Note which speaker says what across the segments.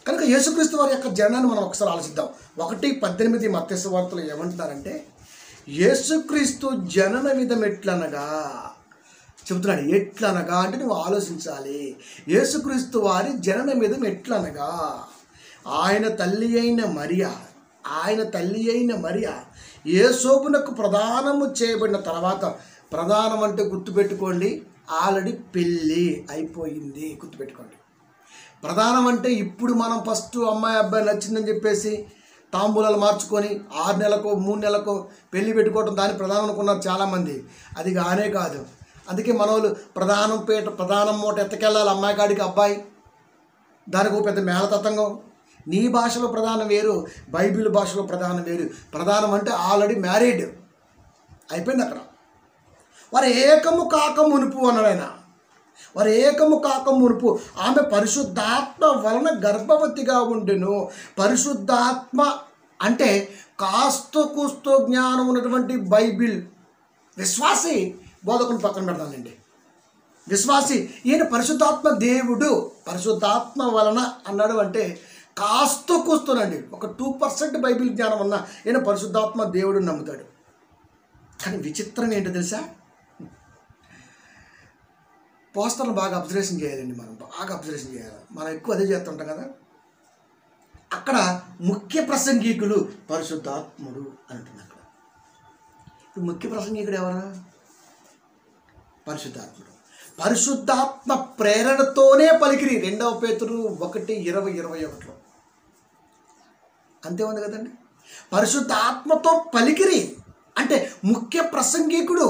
Speaker 1: కనుక యేసుక్రీస్తు వారి యొక్క జననాన్ని మనం ఒకసారి ఆలోచిద్దాం ఒకటి పద్దెనిమిది మత్స్య వార్తలు ఏమంటున్నారంటే యేసుక్రీస్తు జనన విధం ఎట్లనగా చెబుతున్నాడు ఎట్లనగా అంటే నువ్వు ఆలోచించాలి యేసుక్రీస్తు వారి జనన విధం ఎట్లనగా ఆయన తల్లి అయిన మరియా ఆయన తల్లి అయిన మరియా ఏ శోభునకు ప్రధానము చేయబడిన తర్వాత ప్రధానం అంటే గుర్తుపెట్టుకోండి ఆల్రెడీ పెళ్ళి అయిపోయింది గుర్తుపెట్టుకోండి ప్రధానం అంటే ఇప్పుడు మనం ఫస్ట్ అమ్మాయి అబ్బాయి నచ్చిందని చెప్పేసి తాంబూలాలు మార్చుకొని ఆరు నెలలకు మూడు నెలలకు పెళ్లి పెట్టుకోవడం దాని ప్రధానం అనుకున్నారు చాలామంది అది కానే కాదు అందుకే మనోళ్ళు ప్రధానం పేట ప్రధానం మూట ఎత్తకెళ్ళాలి అమ్మాయి కాడికి అబ్బాయి దానికి ఒక పెద్ద మేళతత్వంగం నీ భాషలో ప్రధానం వేరు బైబిల్ భాషలో ప్రధానం వేరు ప్రధానం అంటే ఆల్రెడీ మ్యారీడ్ అయిపోయింది అక్కడ వారు ఏకము కాక మునుపు అన్నాడు ఆయన వారు ఏకము కాక మునుపు ఆమె పరిశుద్ధాత్మ వలన గర్భవతిగా ఉండెను పరిశుద్ధాత్మ అంటే కాస్తో కూస్తో జ్ఞానం ఉన్నటువంటి బైబిల్ విశ్వాసి బోధకుని పక్కన పెడతానండి విశ్వాసి ఈయన పరిశుద్ధాత్మ దేవుడు పరిశుద్ధాత్మ వలన అన్నాడు అంటే కాస్తో కూస్తోనండి ఒక టూ పర్సెంట్ బైబిల్ జ్ఞానం ఉన్న ఈయన పరిశుద్ధాత్మ దేవుడు నమ్ముతాడు కానీ విచిత్రం ఏంటో తెలుసా పోస్టర్లు బాగా అబ్జర్వేషన్ చేయాలండి మనం బాగా అబ్జర్వేషన్ చేయాలి మనం ఎక్కువ అదే చేస్తుంటాం కదా అక్కడ ముఖ్య ప్రసంగికులు పరిశుద్ధాత్ముడు అని ఉంటుంది అక్కడ ఇప్పుడు ముఖ్య ప్రసంగికుడు ఎవరు పరిశుద్ధాత్ముడు పరిశుద్ధాత్మ ప్రేరణతోనే పలికిరి రెండవ పేతురు ఒకటి ఇరవై ఇరవై ఒకటిలో అంతే ఉంది కదండి పరిశుద్ధాత్మతో పలికిరి అంటే ముఖ్య ప్రసంగికుడు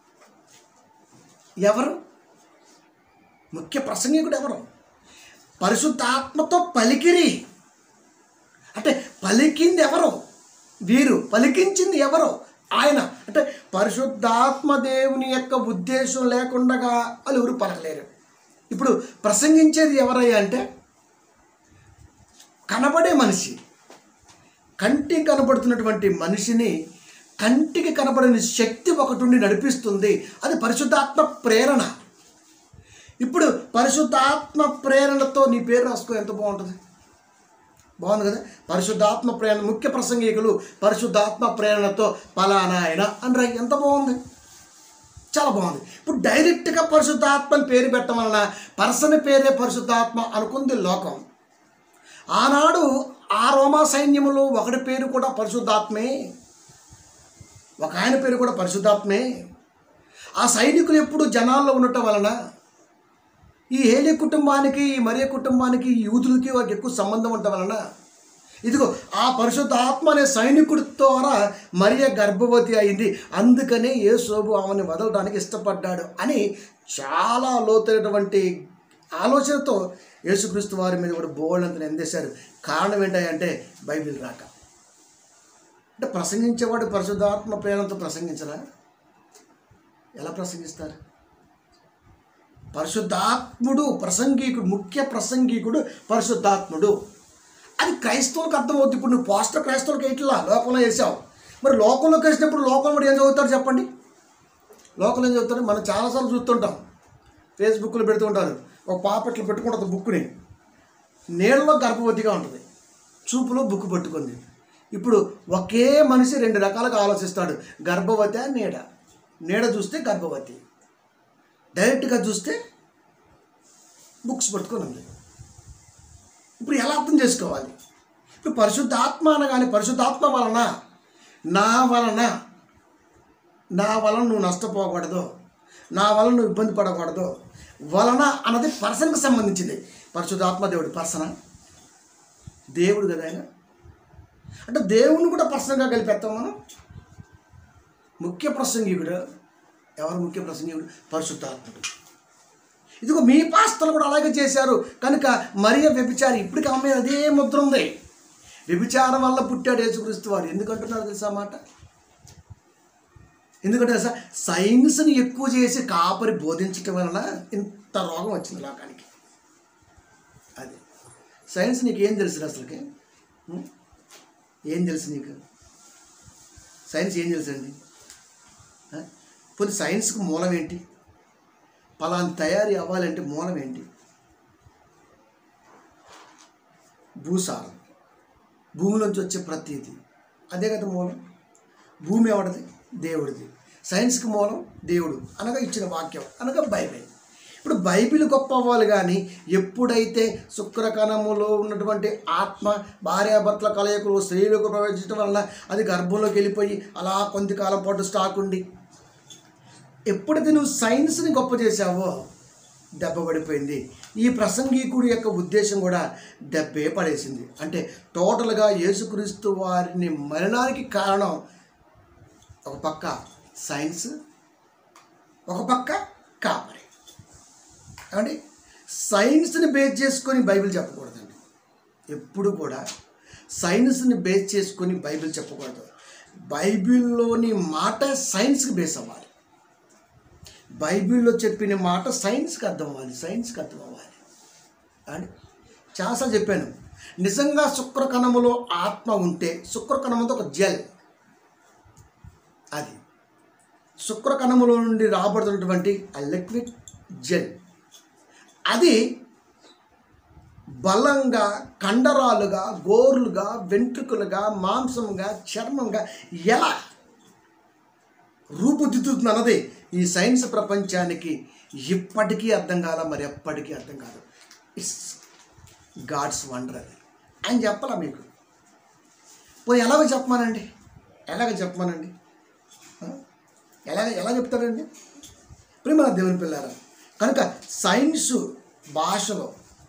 Speaker 1: ఎవరు ముఖ్య ప్రసంగికుడు ఎవరు పరిశుద్ధాత్మతో పలికిరి అంటే పలికింది ఎవరు వీరు పలికించింది ఎవరు ఆయన అంటే పరిశుద్ధాత్మ దేవుని యొక్క ఉద్దేశం లేకుండా వాళ్ళు ఎవరు పలకలేరు ఇప్పుడు ప్రసంగించేది ఎవరయ్యా అంటే కనబడే మనిషి కంటికి కనబడుతున్నటువంటి మనిషిని కంటికి కనబడని శక్తి ఒకటి ఉండి నడిపిస్తుంది అది పరిశుద్ధాత్మ ప్రేరణ ఇప్పుడు పరిశుద్ధాత్మ ప్రేరణతో నీ పేరు రాసుకో ఎంత బాగుంటుంది బాగుంది కదా పరిశుద్ధాత్మ ప్రేరణ ముఖ్య ప్రసంగికులు పరిశుద్ధాత్మ ప్రేరణతో పలానా ఆయన అని రా ఎంత బాగుంది చాలా బాగుంది ఇప్పుడు డైరెక్ట్గా పరిశుద్ధాత్మని పేరు పెట్టడం వలన పర్సన్ పేరే పరిశుద్ధాత్మ అనుకుంది లోకం ఆనాడు ఆ రోమా సైన్యములో ఒకటి పేరు కూడా పరిశుద్ధాత్మే ఒక ఆయన పేరు కూడా పరిశుద్ధాత్మే ఆ సైనికులు ఎప్పుడు జనాల్లో ఉండటం వలన ఈ హేలి కుటుంబానికి ఈ మరియ కుటుంబానికి ఈ యూదులకి వారికి ఎక్కువ సంబంధం ఉండటం వలన ఇదిగో ఆ పరిశుద్ధ ఆత్మ అనే సైనికుడి ద్వారా మరియ గర్భవతి అయింది అందుకనే ఏ శోభు ఆమెను వదలడానికి ఇష్టపడ్డాడు అని చాలా లోతైనటువంటి ఆలోచనతో యేసుక్రీస్తు వారి మీద కూడా బోల్డంత నిందేశారు కారణం ఏంటంటే బైబిల్ రాక అంటే ప్రసంగించేవాడు పరిశుద్ధాత్మ ప్రేరణతో ప్రసంగించరా ఎలా ప్రసంగిస్తారు పరిశుద్ధాత్ముడు ప్రసంగికుడు ముఖ్య ప్రసంగికుడు పరిశుద్ధాత్ముడు అది క్రైస్తవులకు అర్థమవుతుంది ఇప్పుడు నువ్వు పోస్టర్ క్రైస్తవులకు వేయట్లా లోకంలో వేసావు మరి లోకంలోకి వేసినప్పుడు లోకంలో ఏం చదువుతాడు చెప్పండి లోకంలో ఏం చదువుతాడు మనం చాలాసార్లు చూస్తుంటాం ఫేస్బుక్లో పెడుతుంటారు ఒక పాప ఇట్లా పెట్టుకుంటుంది బుక్ని నీళ్ళలో గర్భవతిగా ఉంటుంది చూపులో బుక్ పట్టుకుంది ఇప్పుడు ఒకే మనిషి రెండు రకాలుగా ఆలోచిస్తాడు గర్భవతి నీడ నీడ చూస్తే గర్భవతి డైరెక్ట్గా చూస్తే బుక్స్ పట్టుకొని ఉంది ఇప్పుడు ఎలా అర్థం చేసుకోవాలి ఇప్పుడు పరిశుద్ధాత్మ అనగానే పరిశుద్ధాత్మ వలన నా వలన నా వలన నువ్వు నష్టపోకూడదు నా వలన నువ్వు ఇబ్బంది పడకూడదు వలన అన్నది పర్సన్కి సంబంధించింది పరిశుద్ధాత్మ దేవుడు పర్సన దేవుడు కదా ఆయన అంటే దేవుని కూడా పర్సనల్గా కలిపేస్తాం మనం ముఖ్య ప్రసంగికుడు ఎవరు ముఖ్య ప్రసంగికుడు పరిశుద్ధాత్ముడు ఇదిగో మీ పాస్తలు కూడా అలాగే చేశారు కనుక మరియ వ్యభిచారి ఇప్పటికి ఆమె మీద అదే ముద్ర ఉంది వ్యభిచారం వల్ల పుట్టాడు యేసుక్రీస్తు వారు ఎందుకంటున్నారు తెలుసా ఆ మాట ఎందుకంటే తెలుసా సైన్స్ని ఎక్కువ చేసి కాపరి బోధించటం వలన ఇంత రోగం వచ్చింది లోకానికి అది సైన్స్ నీకు ఏం తెలుసు అసలుకి ఉం? ఏం తెలుసు నీకు సైన్స్ ఏం తెలుసండి ఆ? పోనీ సైన్స్కి మూలం ఏంటి పలాని తయారీ అవ్వాలంటే మూలం ఏంటి భూసారం భూమిలోంచి వచ్చే ప్రతీది అదే కదా మూలం భూమి ఎవడది దేవుడిది సైన్స్కి మూలం దేవుడు అనగా ఇచ్చిన వాక్యం అనగా బైబిల్ ఇప్పుడు బైబిల్ గొప్ప అవ్వాలి కానీ ఎప్పుడైతే శుక్రకణములో ఉన్నటువంటి ఆత్మ భార్యాభర్తల కలయికలు స్త్రీలకు ప్రవేశించడం వల్ల అది గర్భంలోకి వెళ్ళిపోయి అలా కొంతకాలం పాటు స్టాక్ ఉండి ఎప్పుడైతే నువ్వు సైన్స్ని గొప్ప చేశావో దెబ్బ పడిపోయింది ఈ ప్రసంగికుడి యొక్క ఉద్దేశం కూడా దెబ్బే పడేసింది అంటే టోటల్గా యేసుక్రీస్తు వారిని మరణానికి కారణం ఒక పక్క సైన్స్ ఒక పక్క కాపరి ఏమండి సైన్స్ని బేస్ చేసుకొని బైబిల్ చెప్పకూడదండి ఎప్పుడు కూడా సైన్స్ని బేస్ చేసుకొని బైబిల్ చెప్పకూడదు బైబిల్లోని మాట సైన్స్కి బేస్ అవ్వాలి బైబిల్లో చెప్పిన మాట సైన్స్కి అర్థం అవ్వాలి సైన్స్కి అర్థం అవ్వాలి అండ్ చాలాసార్లు చెప్పాను నిజంగా శుక్రకణములో ఆత్మ ఉంటే శుక్రకణముతో ఒక జెల్ అది శుక్రకణములో నుండి రాబడుతున్నటువంటి ఆ లిక్విడ్ జెల్ అది బలంగా కండరాలుగా గోర్లుగా వెంట్రుకలుగా మాంసంగా చర్మంగా ఎలా రూపుదిద్దుతుంది అన్నది ఈ సైన్స్ ప్రపంచానికి ఇప్పటికీ అర్థం కాల మరి ఎప్పటికీ అర్థం కాదు ఇట్స్ గాడ్స్ వండర్ అది ఆయన చెప్పాలా మీకు పోయి ఎలాగ చెప్పమానండి ఎలాగ చెప్పమానండి ఆ? ఎలాగ ఎలా చెప్తారండి ప్రేమ దేవుని పిల్లారా కనుక సైన్స్ భాషలో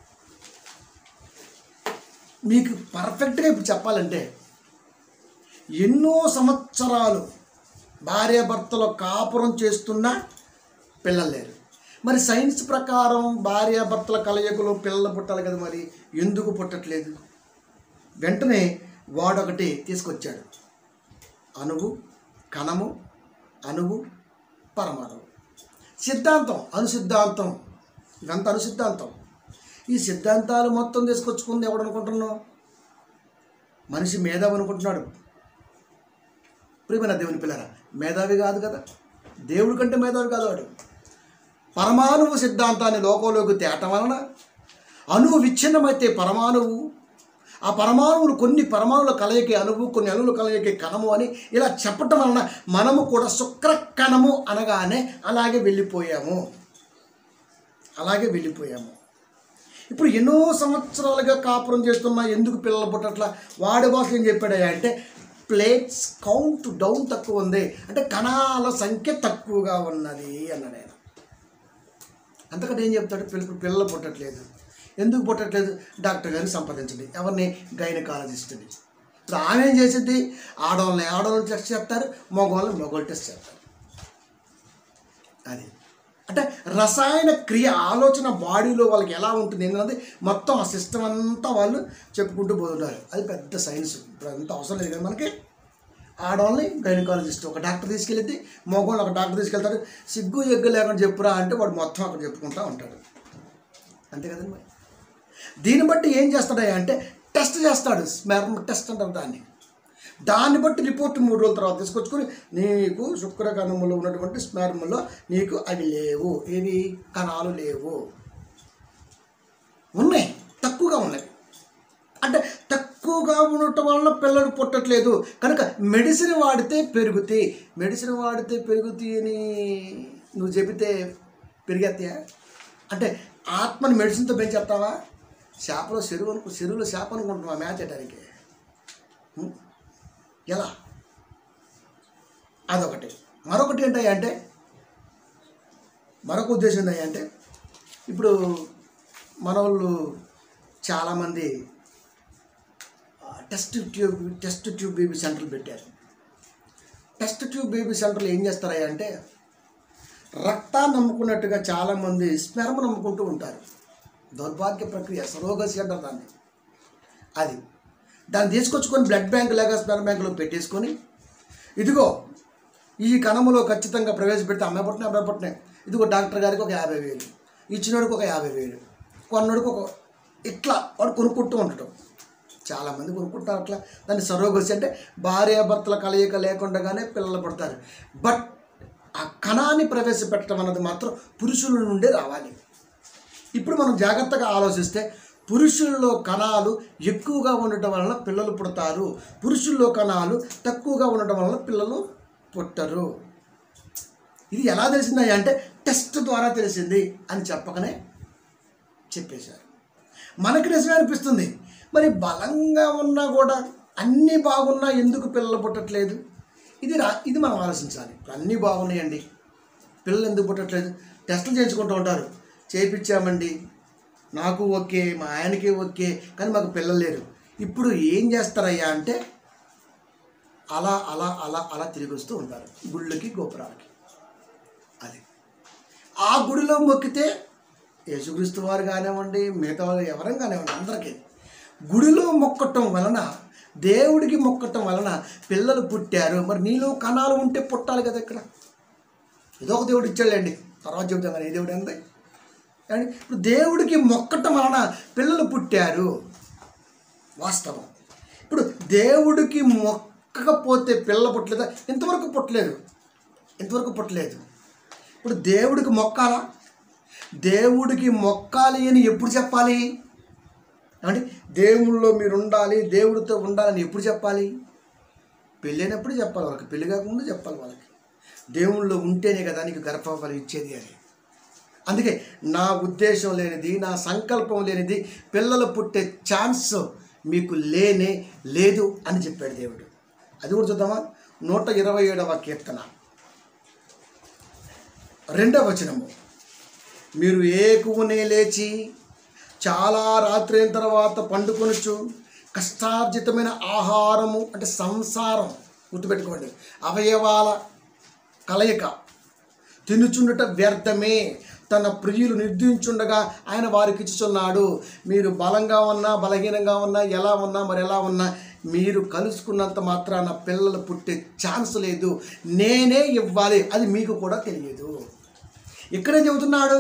Speaker 1: మీకు పర్ఫెక్ట్గా ఇప్పుడు చెప్పాలంటే ఎన్నో సంవత్సరాలు భార్యాభర్తలు కాపురం చేస్తున్న పిల్లలు లేరు మరి సైన్స్ ప్రకారం భార్యాభర్తల కలయికలో పిల్లలు పుట్టాలి కదా మరి ఎందుకు పుట్టట్లేదు వెంటనే వాడొకటి తీసుకొచ్చాడు అణువు కణము అణువు పరమాణువు సిద్ధాంతం అనుసిద్ధాంతం ఇదంతా అనుసిద్ధాంతం ఈ సిద్ధాంతాలు మొత్తం తీసుకొచ్చుకుంది ఎవడు అనుకుంటున్నావు మనిషి మేధావి అనుకుంటున్నాడు ప్రియమైన దేవుని పిల్లరా మేధావి కాదు కదా దేవుడి కంటే మేధావి కాదు వాడు పరమాణువు సిద్ధాంతాన్ని లోకంలోకి తేటం వలన అణువు విచ్ఛిన్నమైతే పరమాణువు ఆ పరమాణువులు కొన్ని పరమాణుల కలయికే అణువు కొన్ని అణువుల కలయికే కణము అని ఇలా చెప్పటం వలన మనము కూడా శుక్ర కణము అనగానే అలాగే వెళ్ళిపోయాము అలాగే వెళ్ళిపోయాము ఇప్పుడు ఎన్నో సంవత్సరాలుగా కాపురం చేస్తున్నా ఎందుకు పిల్లలు పుట్టట్లా వాడి భాష ఏం చెప్పాడయ్యా అంటే ప్లేట్స్ కౌంట్ డౌన్ తక్కువ ఉంది అంటే కణాల సంఖ్య తక్కువగా ఉన్నది అన్నాడు ఆయన అంతకంటే ఏం చెప్తాడు పిల్ల పిల్లలు పుట్టట్లేదు ఎందుకు పుట్టట్లేదు డాక్టర్ గారిని సంప్రదించండి ఎవరిని గైనకాలజిస్ట్ని ఇప్పుడు ఆమె ఏం చేసింది ఆడవాళ్ళని ఆడవాళ్ళని టెస్ట్ చేస్తారు మగవాళ్ళని మగవాళ్ళు టెస్ట్ చేస్తారు అది అంటే రసాయన క్రియ ఆలోచన బాడీలో వాళ్ళకి ఎలా ఉంటుంది ఏంటన్నది మొత్తం ఆ సిస్టమ్ అంతా వాళ్ళు చెప్పుకుంటూ పోతున్నారు అది పెద్ద సైన్స్ ఇప్పుడు అంత అవసరం లేదు కదా మనకి ఆడవాళ్ళని గైనకాలజిస్ట్ ఒక డాక్టర్ తీసుకెళ్ళిద్ది మగవాళ్ళు ఒక డాక్టర్ తీసుకెళ్తాడు సిగ్గు ఎగ్గు లేకుండా చెప్పురా అంటే వాడు మొత్తం అక్కడ చెప్పుకుంటూ ఉంటాడు అంతే కదండి మరి దీన్ని బట్టి ఏం చేస్తాడయ్యా అంటే టెస్ట్ చేస్తాడు స్మెర్మ్ టెస్ట్ అంటారు దాన్ని దాన్ని బట్టి రిపోర్ట్ మూడు రోజుల తర్వాత తీసుకొచ్చుకొని నీకు శుక్రకణములో ఉన్నటువంటి స్మెర్మ్లో నీకు అవి లేవు ఏవి కణాలు లేవు ఉన్నాయి తక్కువగా ఉన్నాయి అంటే తక్కువగా ఉండటం వలన పిల్లలు పుట్టట్లేదు కనుక మెడిసిన్ వాడితే పెరుగుతాయి మెడిసిన్ వాడితే పెరుగుతాయి అని నువ్వు చెబితే పెరిగేస్తాయా అంటే ఆత్మని మెడిసిన్తో పెంచేస్తావా చేపలో చెరువు అనుకో చెరువులో చేప అనుకుంటున్నావా మ్యాచ్ చేయడానికి ఉం? ఎలా అదొకటి మరొకటి ఏంటయ్యా అంటే మరొక ఉద్దేశం ఏంటయ్యా అంటే ఇప్పుడు మన వాళ్ళు చాలామంది ఆ, test tube test tube baby సెంటర్లు పెట్టారు టెస్ట్ ట్యూబ్ బేబీ సెంటర్లు ఏం చేస్తారయ్యా అంటే రక్తాన్ని నమ్ముకున్నట్టుగా చాలామంది స్మెర్మ నమ్ముకుంటూ ఉంటారు దౌర్భాగ్య ప్రక్రియ సరోగసి అంటారు దాన్ని అది దాన్ని తీసుకొచ్చుకొని బ్లడ్ బ్యాంక్ లాగా స్పెర్మ్ బ్యాంకులో పెట్టేసుకొని ఇదిగో ఈ కణములో ఖచ్చితంగా ప్రవేశపెడితే అమ్మాయి పుట్టిన అబ్బాయి పుట్టినాయి ఇదిగో డాక్టర్ గారికి ఒక యాభై వేలు ఇచ్చినోడికి ఒక యాభై వేలు కొన్నోడికి ఒక ఇట్లా వాడు కొనుక్కుంటూ ఉండటం చాలామంది కొనుక్కుంటారు అట్లా దాన్ని సరోగసి అంటే భార్యాభర్తల కలయిక లేకుండానే పిల్లలు పడతారు బట్ ఆ కణాన్ని ప్రవేశపెట్టడం అన్నది మాత్రం పురుషుల నుండే రావాలి ఇప్పుడు మనం జాగ్రత్తగా ఆలోచిస్తే పురుషుల్లో కణాలు ఎక్కువగా ఉండటం వలన పిల్లలు పుడతారు పురుషుల్లో కణాలు తక్కువగా ఉండటం వలన పిల్లలు పుట్టరు ఇది ఎలా తెలిసిందా అంటే టెస్ట్ ద్వారా తెలిసింది అని చెప్పకనే చెప్పేశారు మనకి నిజమే అనిపిస్తుంది మరి బలంగా ఉన్నా కూడా అన్నీ బాగున్నా ఎందుకు పిల్లలు పుట్టట్లేదు ఇది రా ఇది మనం ఆలోచించాలి ఇప్పుడు అన్నీ బాగున్నాయండి పిల్లలు ఎందుకు పుట్టట్లేదు టెస్టులు చేయించుకుంటూ ఉంటారు చేయించామండి నాకు ఓకే మా ఆయనకి ఓకే కానీ మాకు పిల్లలు లేరు ఇప్పుడు ఏం చేస్తారయ్యా అంటే అలా అలా అలా అలా తిరిగి వస్తూ ఉంటారు గుళ్ళకి గోపురాలకి అది ఆ గుడిలో మొక్కితే యేసుక్రీస్తు వారు కానివ్వండి మిగతా వారు ఎవరైనా కానివ్వండి అందరికీ గుడిలో మొక్కటం వలన దేవుడికి మొక్కటం వలన పిల్లలు పుట్టారు మరి నీలో కణాలు ఉంటే పుట్టాలి కదా ఇక్కడ ఏదో ఒక దేవుడు ఇచ్చాడండి తర్వాత చెబుతాం కానీ ఏ దేవుడు అంది కానీ ఇప్పుడు దేవుడికి మొక్కటం వలన పిల్లలు పుట్టారు వాస్తవం ఇప్పుడు దేవుడికి మొక్కకపోతే పిల్లలు పుట్టలేదా ఇంతవరకు పుట్టలేదు ఇంతవరకు పుట్టలేదు ఇప్పుడు దేవుడికి మొక్కాలా దేవుడికి మొక్కాలి అని ఎప్పుడు చెప్పాలి అంటే దేవుళ్ళలో మీరు ఉండాలి దేవుడితో ఉండాలని ఎప్పుడు చెప్పాలి పెళ్ళైనప్పుడు చెప్పాలి వాళ్ళకి పెళ్లి కాకముందు చెప్పాలి వాళ్ళకి దేవుళ్ళలో ఉంటేనే కదా నీకు గర్భఫలం ఇచ్చేది అని అందుకే నా ఉద్దేశం లేనిది నా సంకల్పం లేనిది పిల్లలు పుట్టే ఛాన్స్ మీకు లేనే లేదు అని చెప్పాడు దేవుడు అది కూడా చూద్దామా నూట ఇరవై ఏడవ కీర్తన రెండవ వచనము మీరు ఏకువనే లేచి చాలా రాత్రి అయిన తర్వాత పండుకొనొచ్చు కష్టార్జితమైన ఆహారము అంటే సంసారం గుర్తుపెట్టుకోండి అవయవాల కలయిక తినుచుండుట వ్యర్థమే తన ప్రియులు నిర్దించుండగా ఆయన వారికి ఇచ్చుచున్నాడు మీరు బలంగా ఉన్నా బలహీనంగా ఉన్నా ఎలా ఉన్నా మరి ఎలా ఉన్నా మీరు కలుసుకున్నంత మాత్రాన పిల్లలు పుట్టే ఛాన్స్ లేదు నేనే ఇవ్వాలి అది మీకు కూడా తెలియదు ఇక్కడే చెబుతున్నాడు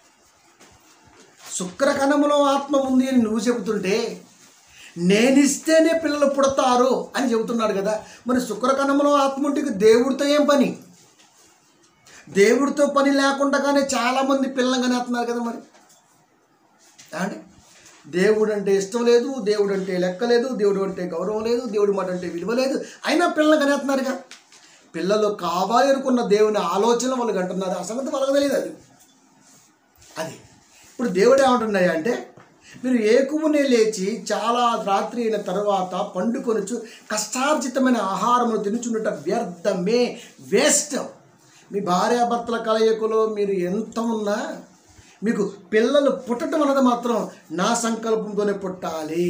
Speaker 1: శుక్రకణములో ఆత్మ ఉంది అని నువ్వు చెబుతుంటే నేనిస్తేనే పిల్లలు పుడతారు అని చెబుతున్నాడు కదా మరి శుక్రకణములో ఆత్మ ఉంటే ఇక దేవుడితో ఏం పని దేవుడితో పని లేకుండానే చాలామంది పిల్లలు కనేస్తున్నారు కదా మరి అంటే దేవుడు అంటే ఇష్టం లేదు దేవుడు అంటే లెక్క లేదు దేవుడు అంటే గౌరవం లేదు దేవుడి మాట అంటే విలువ లేదు అయినా పిల్లలు కనేస్తున్నారుగా పిల్లలు కావాలి అనుకున్న దేవుని ఆలోచన వాళ్ళు అంటున్నారు ఆ సంగతి వాళ్ళకి తెలియదు అది అది ఇప్పుడు దేవుడు ఏమంటున్నాయి అంటే మీరు ఏకుమునే లేచి చాలా రాత్రి అయిన తర్వాత పండుకొనుచు కష్టార్జితమైన ఆహారమును తినుచుండుట వ్యర్థమే వేస్ట్ మీ భార్యాభర్తల కలయికలో మీరు ఎంత ఉన్నా మీకు పిల్లలు పుట్టడం అన్నది మాత్రం నా సంకల్పంతోనే పుట్టాలి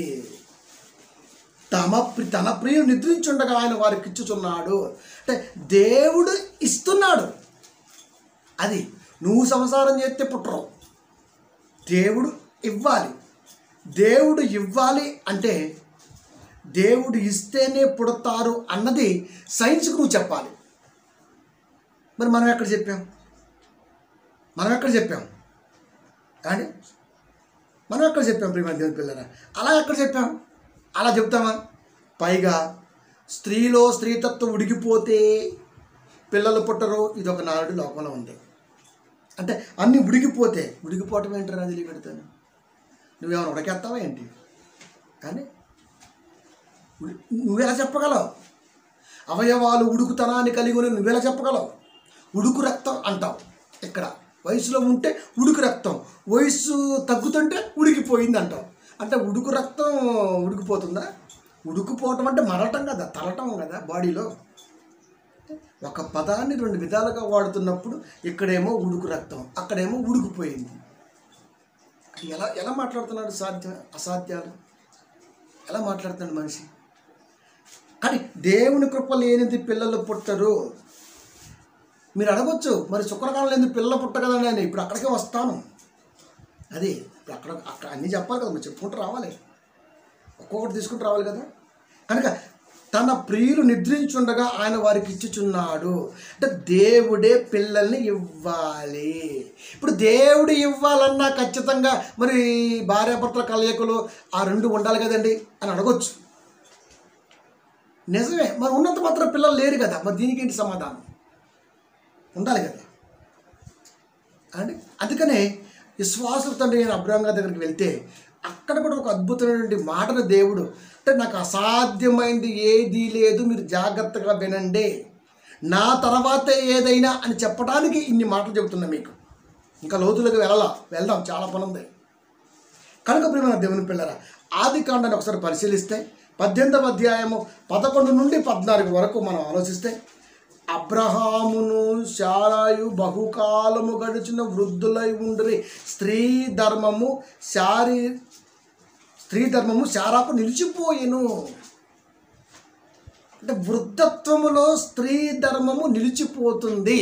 Speaker 1: తమ ప్రి తన ప్రియుడు నిద్రించుండగా ఆయన వారికి ఇచ్చుచున్నాడు అంటే దేవుడు ఇస్తున్నాడు అది నువ్వు సంసారం చేస్తే పుట్టరు దేవుడు ఇవ్వాలి దేవుడు ఇవ్వాలి అంటే దేవుడు ఇస్తేనే పుడతారు అన్నది సైన్స్కి నువ్వు చెప్పాలి మరి మనం ఎక్కడ చెప్పాం మనం ఎక్కడ చెప్పాం కానీ మనం ఎక్కడ చెప్పాం ప్రియమైన దేవుని పిల్లరా అలా ఎక్కడ చెప్పాం అలా చెప్తామా పైగా స్త్రీలో స్త్రీతత్వం ఉడికిపోతే పిల్లలు పుట్టరు ఇది ఒక నాలుగు లోకంలో ఉంది అంటే అన్నీ ఉడికిపోతే ఉడికిపోవటం ఏంటరా తెలియ పెడతాను నువ్వేమైనా ఉడకేస్తావా ఏంటి కానీ ఉడి- నువ్వెలా చెప్పగలవు అవయవాలు ఉడుకుతనాన్ని కలిగి ఉన్న నువ్వెలా చెప్పగలవు ఉడుకు రక్తం అంటావు ఇక్కడ వయసులో ఉంటే ఉడుకు రక్తం వయసు తగ్గుతుంటే ఉడికిపోయింది అంటావు అంటే ఉడుకు రక్తం ఉడికిపోతుందా ఉడుకుపోవటం అంటే మరటం కదా తలటం కదా బాడీలో ఒక పదాన్ని రెండు విధాలుగా వాడుతున్నప్పుడు ఇక్కడేమో ఉడుకు రక్తం అక్కడేమో ఉడికిపోయింది ఎలా ఎలా మాట్లాడుతున్నాడు సాధ్య అసాధ్యాలు ఎలా మాట్లాడుతున్నాడు మనిషి కానీ దేవుని కృప లేనిది పిల్లలు పుట్టరు మీరు అడగొచ్చు మరి శుక్రకాలం ఎందుకు పిల్లలు పుట్టగలని అని ఇప్పుడు అక్కడికే వస్తాను అది ఇప్పుడు అక్కడ అక్కడ అన్నీ చెప్పాలి కదా మీరు చెప్పుకుంటూ రావాలి ఒక్కొక్కటి తీసుకుంటూ రావాలి కదా కనుక తన ప్రియులు నిద్రించుండగా ఆయన వారికి ఇచ్చుచున్నాడు అంటే దేవుడే పిల్లల్ని ఇవ్వాలి ఇప్పుడు దేవుడు ఇవ్వాలన్నా ఖచ్చితంగా మరి భార్యాభర్తల కలయికలు ఆ రెండు ఉండాలి కదండి అని అడగొచ్చు నిజమే మరి ఉన్నంత మాత్రం పిల్లలు లేరు కదా మరి దీనికి ఏంటి సమాధానం ఉండాలి కదా అండి అందుకనే విశ్వాసుల తండ్రి అయిన అబ్రాహం గారి దగ్గరికి వెళ్తే అక్కడ కూడా ఒక అద్భుతమైనటువంటి మాటను దేవుడు అంటే నాకు అసాధ్యమైంది ఏదీ లేదు మీరు జాగ్రత్తగా వినండి నా తర్వాతే ఏదైనా అని చెప్పడానికి ఇన్ని మాటలు చెబుతున్నా మీకు ఇంకా లోతులకు వెళ్ళాలా వెళ్దాం చాలా పని ఉంది కనుక ప్రియమైన దేవుని పిల్లరా ఆది కాండాన్ని ఒకసారి పరిశీలిస్తే పద్దెనిమిదవ అధ్యాయము పదకొండు నుండి పద్నాలుగు వరకు మనం ఆలోచిస్తే అబ్రహామును శారాయు బహుకాలము గడిచిన వృద్ధులై ఉండ్రి స్త్రీ ధర్మము శారీ స్త్రీ ధర్మము శారాకు నిలిచిపోయెను అంటే వృద్ధత్వములో స్త్రీ ధర్మము నిలిచిపోతుంది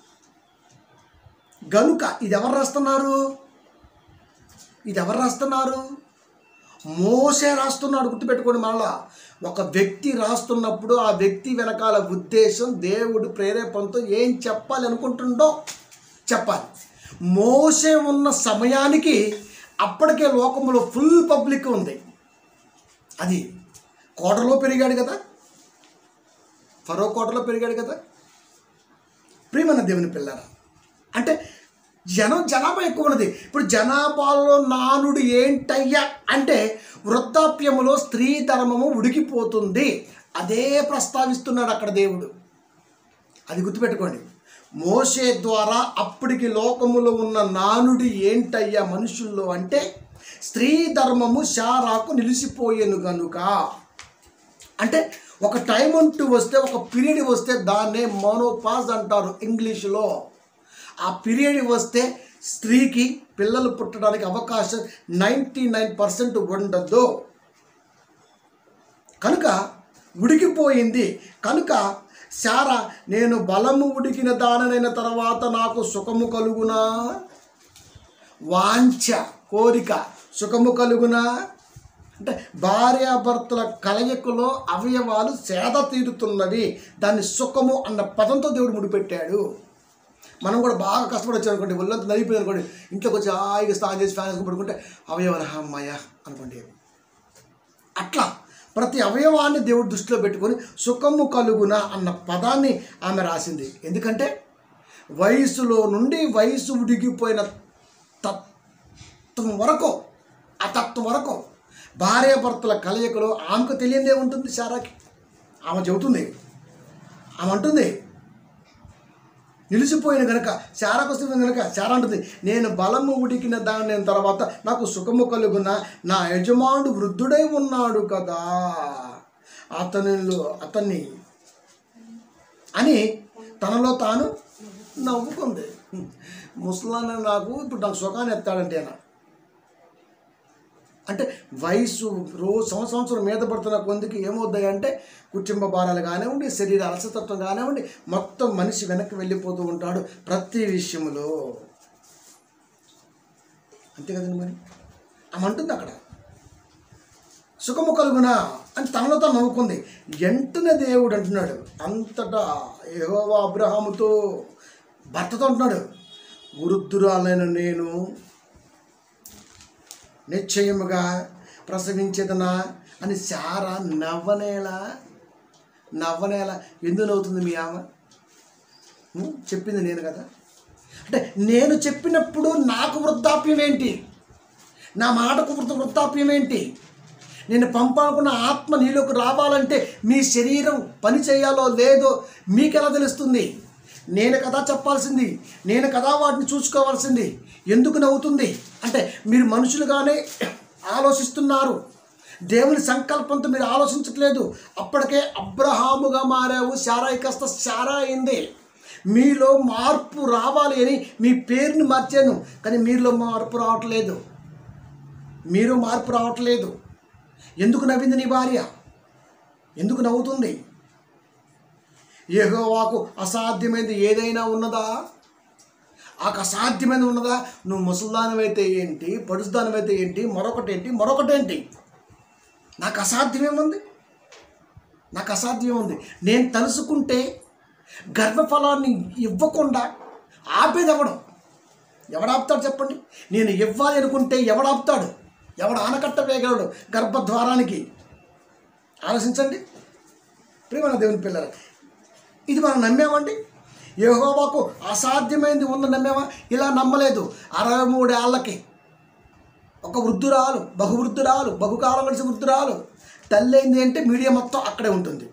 Speaker 1: గనుక ఇది ఎవరు రాస్తున్నారు ఇది ఎవరు రాస్తున్నారు మోసే రాస్తున్నాడు గుర్తుపెట్టుకోండి మళ్ళా ఒక వ్యక్తి రాస్తున్నప్పుడు ఆ వ్యక్తి వెనకాల ఉద్దేశం దేవుడు ప్రేరేపణతో ఏం చెప్పాలి అనుకుంటుండో చెప్పాలి మోసే ఉన్న సమయానికి అప్పటికే లోకంలో ఫుల్ పబ్లిక్ ఉంది అది కోటలో పెరిగాడు కదా ఫరో కోటలో పెరిగాడు కదా ప్రియమైన దేవుని పిల్లరా అంటే జనం జనాభా ఎక్కువ ఉన్నది ఇప్పుడు జనాభాలో నానుడు ఏంటయ్యా అంటే వృద్ధాప్యములో స్త్రీ ధర్మము ఉడికిపోతుంది అదే ప్రస్తావిస్తున్నాడు అక్కడ దేవుడు అది గుర్తుపెట్టుకోండి మోసే ద్వారా అప్పటికి లోకములో ఉన్న నానుడి ఏంటయ్యా మనుషుల్లో అంటే స్త్రీ ధర్మము శారాకు నిలిచిపోయేను గనుక అంటే ఒక టైం అంటూ వస్తే ఒక పీరియడ్ వస్తే దాన్నే మోనోపాజ్ అంటారు ఇంగ్లీషులో ఆ పీరియడ్ వస్తే స్త్రీకి పిల్లలు పుట్టడానికి అవకాశం నైంటీ నైన్ పర్సెంట్ ఉండదు కనుక ఉడికిపోయింది కనుక శారా నేను బలము ఉడికిన దాననైన తర్వాత నాకు సుఖము కలుగునా వాంఛ కోరిక సుఖము కలుగునా అంటే భార్యాభర్తల కలయికలో అవయవాలు సేద తీరుతున్నవి దాన్ని సుఖము అన్న పదంతో దేవుడు ముడిపెట్టాడు మనం కూడా బాగా కష్టపడి వచ్చాం అనుకోండి ఒళ్ళంతా నలిపోయింది అనుకోండి ఇంట్లోకి వచ్చి హాయిగా స్నానం చేసి ఫ్యాన్ వేసుకుని పడుకుంటే అవయవాలు అమ్మాయ అనుకోండి అట్లా ప్రతి అవయవాన్ని దేవుడు దృష్టిలో పెట్టుకొని సుఖము కలుగున అన్న పదాన్ని ఆమె రాసింది ఎందుకంటే వయసులో నుండి వయసు ఉడిగిపోయిన తత్వం వరకు ఆ తత్వం వరకు భార్యాభర్తల కలయికలో ఆమెకు తెలియదే ఉంటుంది శారాకి ఆమె చెబుతుంది ఆమె అంటుంది నిలిచిపోయిన గనక శారాకు వస్తుంది గనక శారా అంటుంది నేను బలము ఉడికిన దాని తర్వాత నాకు సుఖము కలుగున నా యజమానుడు వృద్ధుడై ఉన్నాడు కదా అతనిలో అతన్ని అని తనలో తాను నవ్వుకుంది ముసలాన్న నాకు ఇప్పుడు నాకు సుఖాన్ని ఎత్తాడంటే ఆయన అంటే వయసు రోజు సంవత్సరం సంవత్సరం మీద పడుతున్న కొందికి ఏమవుతాయి అంటే కుటుంబ భారాలు కానివ్వండి శరీర అలసతత్వం కానివ్వండి మొత్తం మనిషి వెనక్కి వెళ్ళిపోతూ ఉంటాడు ప్రతి విషయంలో అంతే కదండి మరి ఆమె అంటుంది అక్కడ సుఖము కలుగున అని తనలో తాను నవ్వుకుంది వెంటనే దేవుడు అంటున్నాడు అంతటా యెహోవా అబ్రహాముతో భర్తతో అంటున్నాడు వృద్ధురాలైన నేను నిశ్చయముగా ప్రసవించేదనా అని శారా నవ్వనేలా నవ్వనేలా ఎందుకు నవ్వుతుంది మీ ఆమె ఉం? చెప్పింది నేను కదా అంటే నేను చెప్పినప్పుడు నాకు వృద్ధాప్యం ఏంటి నా మాటకు వృద్ధ వృద్ధాప్యం ఏంటి నేను పంపాలనుకున్న ఆత్మ నీలోకి రావాలంటే మీ శరీరం పని చేయాలో లేదో మీకు ఎలా తెలుస్తుంది నేను కదా చెప్పాల్సింది నేను కదా వాటిని చూసుకోవాల్సింది ఎందుకు నవ్వుతుంది అంటే మీరు మనుషులుగానే ఆలోచిస్తున్నారు దేవుని సంకల్పంతో మీరు ఆలోచించట్లేదు అప్పటికే అబ్రహాముగా మారావు శారాయి కాస్త శారా అయింది మీలో మార్పు రావాలి అని మీ పేరుని మార్చాను కానీ మీలో మార్పు రావట్లేదు మీరు మార్పు రావట్లేదు ఎందుకు నవ్వింది నీ భార్య ఎందుకు నవ్వుతుంది యెహోవాకు అసాధ్యమైనది ఏదైనా ఉన్నదా ఆ అసాధ్యమైనది ఉన్నదా నువ్వు ముసల్దానమైతే ఏంటి పడుసుదానమైతే ఏంటి మరొకటి ఏంటి మరొకటి ఏంటి నాకు అసాధ్యమేముంది నాకు అసాధ్యం ఉంది నేను తలుసుకుంటే గర్భఫలాన్ని ఇవ్వకుండా ఆపేది ఎవడు ఎవడాపుతాడు చెప్పండి నేను ఇవ్వాలి అనుకుంటే ఎవడాపుతాడు ఎవడు ఆనకట్ట వేయగలడు గర్భద్వారానికి ఆలోచించండి ప్రియమైన దేవుని పిల్లలు ఇది మనం నమ్మామండి యెహోవాకు అసాధ్యమైనది ఉందని నమ్మామా ఇలా నమ్మలేదు అరవై మూడేళ్ళకి ఒక వృద్ధురాలు బహు వృద్ధురాలు బహుకాలం కలిసి వృద్ధురాలు తల్లి అయింది అంటే మీడియా మొత్తం అక్కడే ఉంటుంది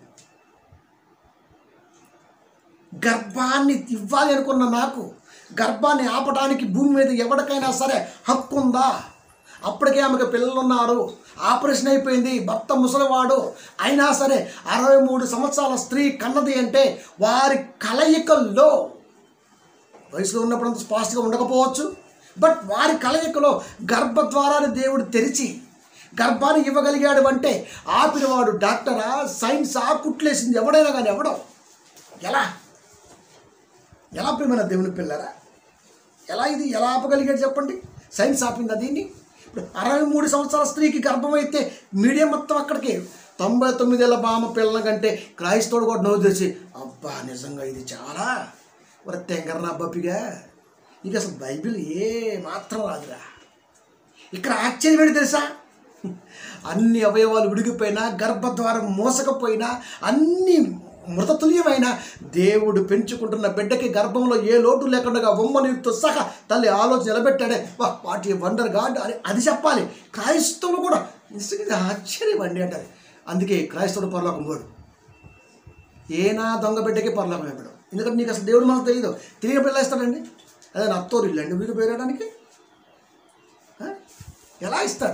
Speaker 1: గర్భాన్ని ఇవ్వాలి అనుకున్న నాకు గర్భాన్ని ఆపడానికి భూమి మీద ఎవరికైనా సరే హక్కు ఉందా అప్పటికే ఆమెకు పిల్లలు ఉన్నారు ఆపరేషన్ అయిపోయింది భర్త ముసలివాడు అయినా సరే అరవై మూడు సంవత్సరాల స్త్రీ కన్నది అంటే వారి కలయికల్లో వయసులో ఉన్నప్పుడు అంత స్పష్టంగా ఉండకపోవచ్చు బట్ వారి కలయికలో గర్భద్వారాన్ని దేవుడు తెరిచి గర్భాన్ని ఇవ్వగలిగాడు అంటే ఆపినవాడు డాక్టరా సైన్సా కుట్లేసింది ఎవడైనా కానీ ఎవడో ఎలా ఎలా ప్రేమైన దేవుని పిల్లరా ఎలా ఇది ఎలా ఆపగలిగాడు చెప్పండి సైన్స్ ఆపిందా దీన్ని ఇప్పుడు అరవై మూడు సంవత్సరాల స్త్రీకి గర్భం అయితే మీడియా మొత్తం అక్కడికి తొంభై తొమ్మిదేళ్ళ బామ పిల్లల కంటే క్రైస్తవుడు కూడా నవ్వు తెచ్చి అబ్బా నిజంగా ఇది చాలా ఒక తెంగరనా బప్పిగా ఇక అసలు బైబిల్ ఏ మాత్రం రాదురా ఇక్కడ ఆశ్చర్యం ఏంటి తెలుసా అన్ని అవయవాలు ఉడికిపోయినా గర్భద్వారం మోసకపోయినా అన్ని మృతతుల్యమైన దేవుడు పెంచుకుంటున్న బిడ్డకి గర్భంలో ఏ లోటు లేకుండా బొమ్మ నీటితో సహా తల్లి ఆలోచన నిలబెట్టాడే వా వాటి వండర్ గాడ్ అని అది చెప్పాలి క్రైస్తవులు కూడా నిజంగా ఆశ్చర్యం అండి అంటారు అందుకే క్రైస్తవుడు పరలోకం పోడు ఏనా దొంగ బిడ్డకి పరలోకం ఇవ్వడు ఎందుకంటే నీకు అసలు దేవుడు మనకు తెలియదు తెలియని పిల్ల ఇస్తాడండి అదే నా అత్తోరు ఇల్లు అండి వీడు పేరడానికి ఆ? ఎలా ఇస్తాడు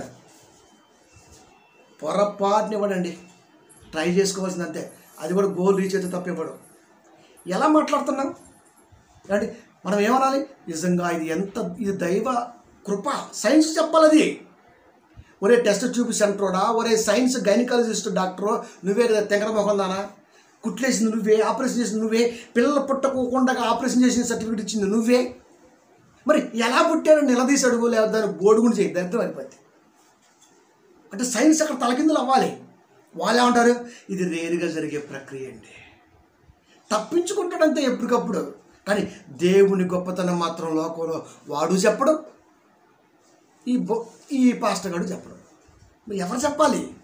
Speaker 1: పొరపాటుని ఇవ్వడండి ట్రై చేసుకోవాల్సింది అంతే అది కూడా గోల్ రీచ్ అయితే తప్ప ఇవ్వడు ఎలా మాట్లాడుతున్నాం అంటే మనం ఏమనాలి నిజంగా ఇది ఎంత ఇది దైవ కృప సైన్స్ చెప్పాలి అది ఒరే టెస్ట్ చూపి సెంటరోడా ఒరే సైన్స్ గైనకాలజిస్ట్ డాక్టరు నువ్వే కదా తెంగర మొహందానా కుట్లేసింది నువ్వే ఆపరేషన్ చేసింది నువ్వే పిల్లలు పుట్టకోకుండా ఆపరేషన్ చేసిన సర్టిఫికేట్ ఇచ్చింది నువ్వే మరి ఎలా పుట్టాడో నిలదీసి అడుగు లేదా దాన్ని బోడుగుని చేయి దరిద్రం అయిపోద్ది అంటే సైన్స్ అక్కడ తలకిందులు అవ్వాలి వాళ్ళు ఏమంటారు ఇది రేరుగా జరిగే ప్రక్రియ అండి తప్పించుకుంటాడంతే ఎప్పటికప్పుడు కానీ దేవుని గొప్పతనం మాత్రం లోకంలో వాడు చెప్పడు ఈ బొ ఈ పాస్టర్ గారు చెప్పడు మరి ఎవరు చెప్పాలి